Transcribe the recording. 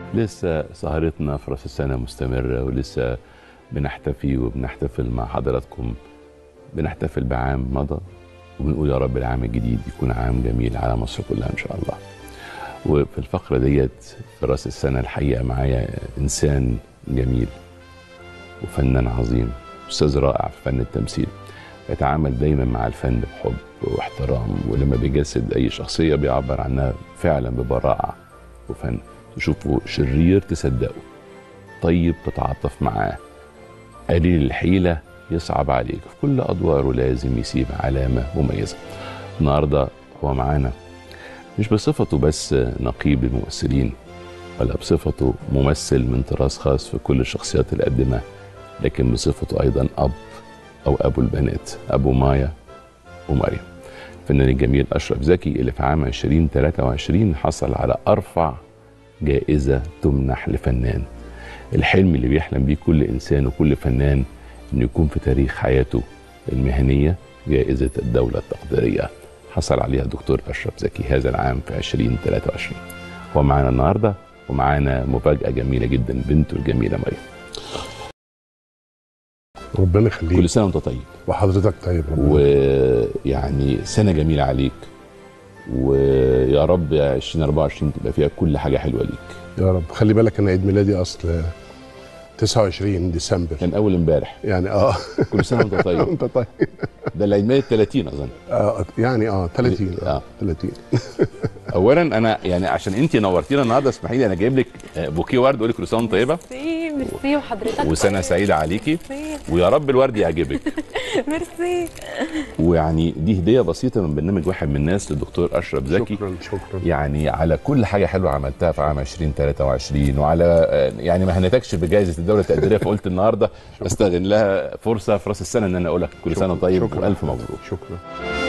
لسه سهرتنا في راس السنة مستمرة ولسه بنحتفي وبنحتفل مع حضراتكم بنحتفل بعام مضى وبنقول يا رب العام الجديد يكون عام جميل على مصر كلها إن شاء الله وفي الفقرة ديت في راس السنة الحقيقة معايا إنسان جميل وفنان عظيم أستاذ رائع في فن التمثيل يتعامل دايما مع الفن بحب واحترام ولما بيجسد أي شخصية بيعبر عنها فعلا ببراعة وفن تشوفه شرير تصدقه طيب تتعاطف معاه قليل الحيلة يصعب عليك في كل أدواره لازم يسيب علامة مميزة النهاردة هو معانا مش بصفته بس نقيب الممثلين ولا بصفته ممثل من طراز خاص في كل الشخصيات اللي قدمها لكن بصفته أيضا أب أو أبو البنات أبو مايا ومريم الفنان الجميل أشرف زكي اللي في عام 2023 حصل على أرفع جائزة تمنح لفنان الحلم اللي بيحلم بيه كل إنسان وكل فنان إنه يكون في تاريخ حياته المهنية جائزة الدولة التقديرية حصل عليها الدكتور أشرف زكي هذا العام في 2023 هو معانا النهاردة ومعانا مفاجأة جميلة جدا بنته الجميلة مريم ربنا يخليك كل سنة وأنت طيب وحضرتك طيب ربنا ويعني سنة جميلة عليك ويا رب 2024 تبقى فيها كل حاجة حلوة ليك يا رب خلي بالك انا عيد ميلادي اصل 29 ديسمبر كان أول امبارح يعني اه كل سنة وأنت طيب انت طيب ده العيد ميلاد 30 أظن آه يعني اه 30 آه. اه 30 اولا انا يعني عشان انت نورتينا النهارده اسمحي لي انا جايب لك بوكيه ورد اقول لك كل سنه وانت طيبه ميرسي ميرسي وحضرتك وسنه طيب. سعيده عليكي ميرسي ويا رب الورد يعجبك ميرسي ويعني دي هديه بسيطه من برنامج واحد من الناس للدكتور اشرف زكي شكرا شكرا يعني على كل حاجه حلوه عملتها في عام 2023 وعلى آه، يعني ما هنتكش بجائزه الدوله التقديريه فقلت النهارده استغل لها فرصه في راس السنه ان انا اقول لك كل سنه شكراً، طيب شكراً. والف مبروك شكرا